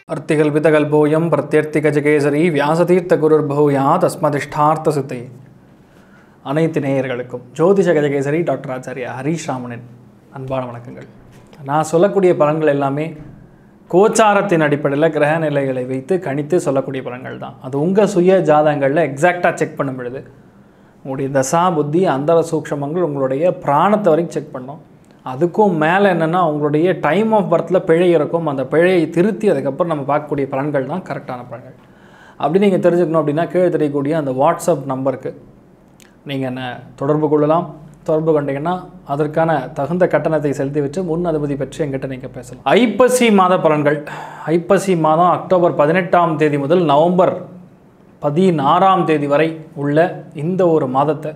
अर्तिकल्पितकल्पोऽयं பிரத்யர்த்திகஜகேசரி வியாசதீர்த்த குருர்பூயா தஸ்மதிஷ்டார்த்த சித்தை அனைத்து நேயர்களுக்கும் ஜோதிஷ கஜகேசரி டாக்டர் ஆச்சாரியா ஹரீஷ் ராமனின் அன்பான வணக்கங்கள் நான் சொல்லக்கூடிய பலன்கள் எல்லாமே கோச்சாரத்தின் அடிப்படையில் கிரக நிலைகளை வைத்து கணித்து சொல்லக்கூடிய பலன்கள் தான் அது உங்கள் சுய ஜாதகங்களில் எக்ஸாக்டாக செக் பண்ணும் பொழுது உங்களுடைய தசா புத்தி அந்தர சூக்ஷமங்கள் உங்களுடைய பிராணத்தை வரைக்கும் செக் பண்ணோம் அதுக்கும் மேலே என்னென்னா உங்களுடைய டைம் ஆஃப் பர்த்தில் பிழை இருக்கும் அந்த பிழையை திருத்தி அதுக்கப்புறம் நம்ம பார்க்கக்கூடிய பலன்கள் தான் கரெக்டான பலன்கள் அப்படி நீங்கள் தெரிஞ்சுக்கணும் அப்படின்னா கீழே தெரியக்கூடிய அந்த வாட்ஸ்அப் நம்பருக்கு நீங்கள் என்ன தொடர்பு கொள்ளலாம் தொடர்பு கொண்டீங்கன்னா அதற்கான தகுந்த கட்டணத்தை செலுத்தி வச்சு முன் அனுமதி பெற்று எங்கிட்ட நீங்கள் பேசலாம் ஐப்பசி மாத பலன்கள் ஐப்பசி மாதம் அக்டோபர் பதினெட்டாம் தேதி முதல் நவம்பர் பதினாறாம் தேதி வரை உள்ள இந்த ஒரு மாதத்தை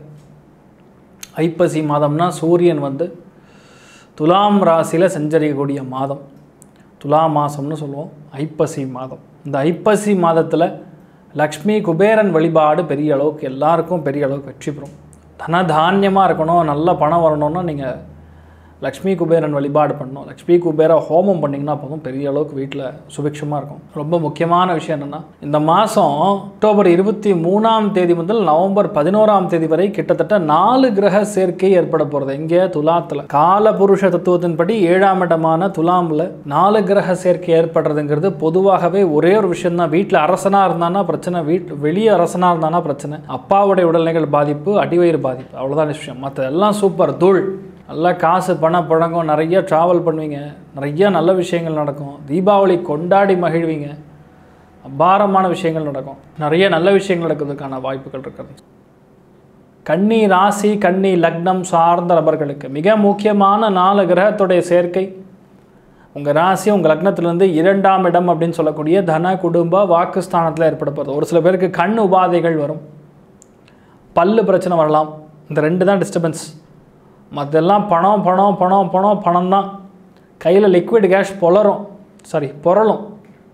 ஐப்பசி மாதம்னா சூரியன் வந்து துலாம் ராசியில் சஞ்சரிக்கக்கூடிய மாதம் துலா மாதம்னு சொல்லுவோம் ஐப்பசி மாதம் இந்த ஐப்பசி மாதத்தில் லக்ஷ்மி குபேரன் வழிபாடு பெரிய அளவுக்கு எல்லாருக்கும் பெரிய அளவுக்கு வெற்றி பெறும் தனதானியமாக இருக்கணும் நல்ல பணம் வரணும்னா நீங்கள் லக்ஷ்மி குபேரன் வழிபாடு பண்ணணும் லக்ஷ்மி குபேர ஹோமம் பண்ணிங்கன்னா போதும் பெரிய அளவுக்கு வீட்டில் சுபிக்ஷமாக இருக்கும் ரொம்ப முக்கியமான விஷயம் என்னென்னா இந்த மாதம் அக்டோபர் இருபத்தி மூணாம் தேதி முதல் நவம்பர் பதினோராம் தேதி வரை கிட்டத்தட்ட நாலு கிரக சேர்க்கை ஏற்பட போகிறது இங்கே துலாத்தில் கால புருஷ தத்துவத்தின்படி ஏழாம் இடமான துலாமில் நாலு கிரக சேர்க்கை ஏற்படுறதுங்கிறது பொதுவாகவே ஒரே ஒரு விஷயம் தான் வீட்டில் அரசனாக இருந்தானா பிரச்சனை வீட் வெளியே அரசனாக இருந்தானா பிரச்சனை அப்பாவுடைய உடல்நிலைகள் பாதிப்பு அடிவயிறு பாதிப்பு அவ்வளோதான் விஷயம் மற்ற எல்லாம் சூப்பர் தூள் நல்லா காசு பணம் புழங்கும் நிறைய ட்ராவல் பண்ணுவீங்க நிறைய நல்ல விஷயங்கள் நடக்கும் தீபாவளி கொண்டாடி மகிழ்வீங்க அபாரமான விஷயங்கள் நடக்கும் நிறைய நல்ல விஷயங்கள் நடக்கிறதுக்கான வாய்ப்புகள் இருக்கிறது கன்னி ராசி கன்னி லக்னம் சார்ந்த நபர்களுக்கு மிக முக்கியமான நாலு கிரகத்துடைய சேர்க்கை உங்கள் ராசி உங்கள் லக்னத்திலேருந்து இரண்டாம் இடம் அப்படின்னு சொல்லக்கூடிய தன குடும்ப வாக்குஸ்தானத்தில் ஏற்பட போகிறது ஒரு சில பேருக்கு கண் உபாதைகள் வரும் பல்லு பிரச்சனை வரலாம் இந்த ரெண்டு தான் டிஸ்டர்பன்ஸ் மற்றெல்லாம் பணம் பணம் பணம் பணம் பணம் தான் கையில் லிக்விட் கேஷ் பொலரும் சாரி புரளும்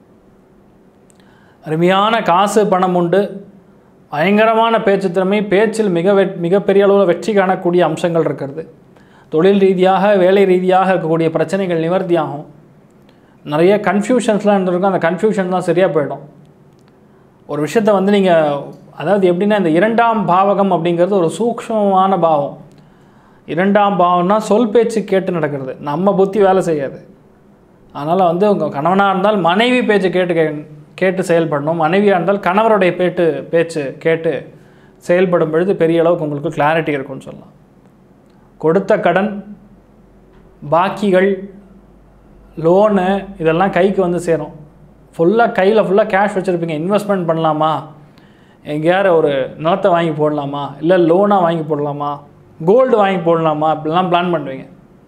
அருமையான காசு பணம் உண்டு பயங்கரமான பேச்சு திறமை பேச்சில் மிக வெ மிகப்பெரிய அளவில் வெற்றி காணக்கூடிய அம்சங்கள் இருக்கிறது தொழில் ரீதியாக வேலை ரீதியாக இருக்கக்கூடிய பிரச்சனைகள் நிவர்த்தியாகும் நிறைய கன்ஃபியூஷன்ஸ்லாம் இருந்திருக்கும் அந்த கன்ஃபியூஷன்லாம் சரியாக போயிடும் ஒரு விஷயத்தை வந்து நீங்கள் அதாவது எப்படின்னா இந்த இரண்டாம் பாவகம் அப்படிங்கிறது ஒரு சூக்ஷ்மமான பாவம் இரண்டாம் பாவம்னா சொல் பேச்சு கேட்டு நடக்கிறது நம்ம புத்தி வேலை செய்யாது அதனால் வந்து உங்கள் கணவனாக இருந்தால் மனைவி பேச்சு கேட்டு கே கேட்டு செயல்படணும் மனைவியாக இருந்தால் கணவருடைய பேட்டு பேச்சு கேட்டு செயல்படும் பொழுது பெரிய அளவுக்கு உங்களுக்கு கிளாரிட்டி இருக்கும்னு சொல்லலாம் கொடுத்த கடன் பாக்கிகள் லோனு இதெல்லாம் கைக்கு வந்து சேரும் ஃபுல்லாக கையில் ஃபுல்லாக கேஷ் வச்சுருப்பீங்க இன்வெஸ்ட்மெண்ட் பண்ணலாமா எங்கேயாரு ஒரு நிலத்தை வாங்கி போடலாமா இல்லை லோனாக வாங்கி போடலாமா கோல்டு வாங்கி போடலாமா அப்படிலாம் பிளான் பண்ணுவீங்க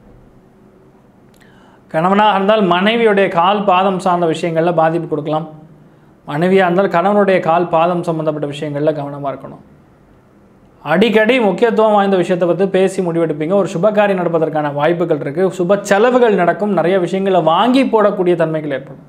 கணவனாக இருந்தால் மனைவியுடைய கால் பாதம் சார்ந்த விஷயங்களில் பாதிப்பு கொடுக்கலாம் மனைவியாக இருந்தால் கணவனுடைய கால் பாதம் சம்மந்தப்பட்ட விஷயங்களில் கவனமாக இருக்கணும் அடிக்கடி முக்கியத்துவம் வாய்ந்த விஷயத்தை பற்றி பேசி முடிவெடுப்பீங்க ஒரு சுபகாரியம் நடப்பதற்கான வாய்ப்புகள் இருக்குது சுப செலவுகள் நடக்கும் நிறைய விஷயங்களை வாங்கி போடக்கூடிய தன்மைகள் ஏற்படும்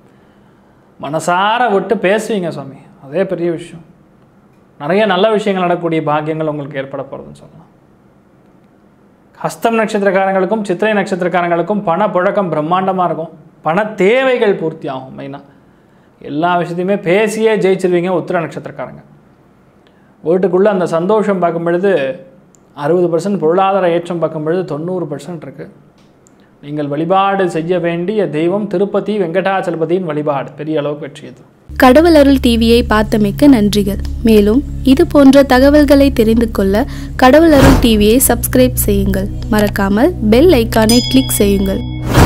மனசார விட்டு பேசுவீங்க சுவாமி அதே பெரிய விஷயம் நிறைய நல்ல விஷயங்கள் நடக்கக்கூடிய பாக்கியங்கள் உங்களுக்கு ஏற்பட போகிறதுன்னு சொல்லலாம் ஹஸ்தம் நட்சத்திரக்காரங்களுக்கும் சித்திரை நட்சத்திரக்காரங்களுக்கும் பண புழக்கம் பிரம்மாண்டமாக இருக்கும் பண தேவைகள் பூர்த்தி ஆகும் மெயினாக எல்லா விஷயத்தையுமே பேசியே ஜெயிச்சிருவீங்க உத்திர நட்சத்திரக்காரங்க வீட்டுக்குள்ளே அந்த சந்தோஷம் பார்க்கும் பொழுது அறுபது பர்சன்ட் பொருளாதார ஏற்றம் பார்க்கும் பொழுது தொண்ணூறு பர்சன்ட் இருக்குது நீங்கள் வழிபாடு செய்ய வேண்டிய தெய்வம் திருப்பதி வெங்கடாச்சலபதியின் வழிபாடு பெரிய அளவுக்கு வெற்றியது கடவுள் அருள் டிவியை பார்த்தமைக்க நன்றிகள் மேலும் இது போன்ற தகவல்களை தெரிந்து கொள்ள கடவுள் அருள் டிவியை சப்ஸ்கிரைப் செய்யுங்கள் மறக்காமல் பெல் ஐக்கானை கிளிக் செய்யுங்கள்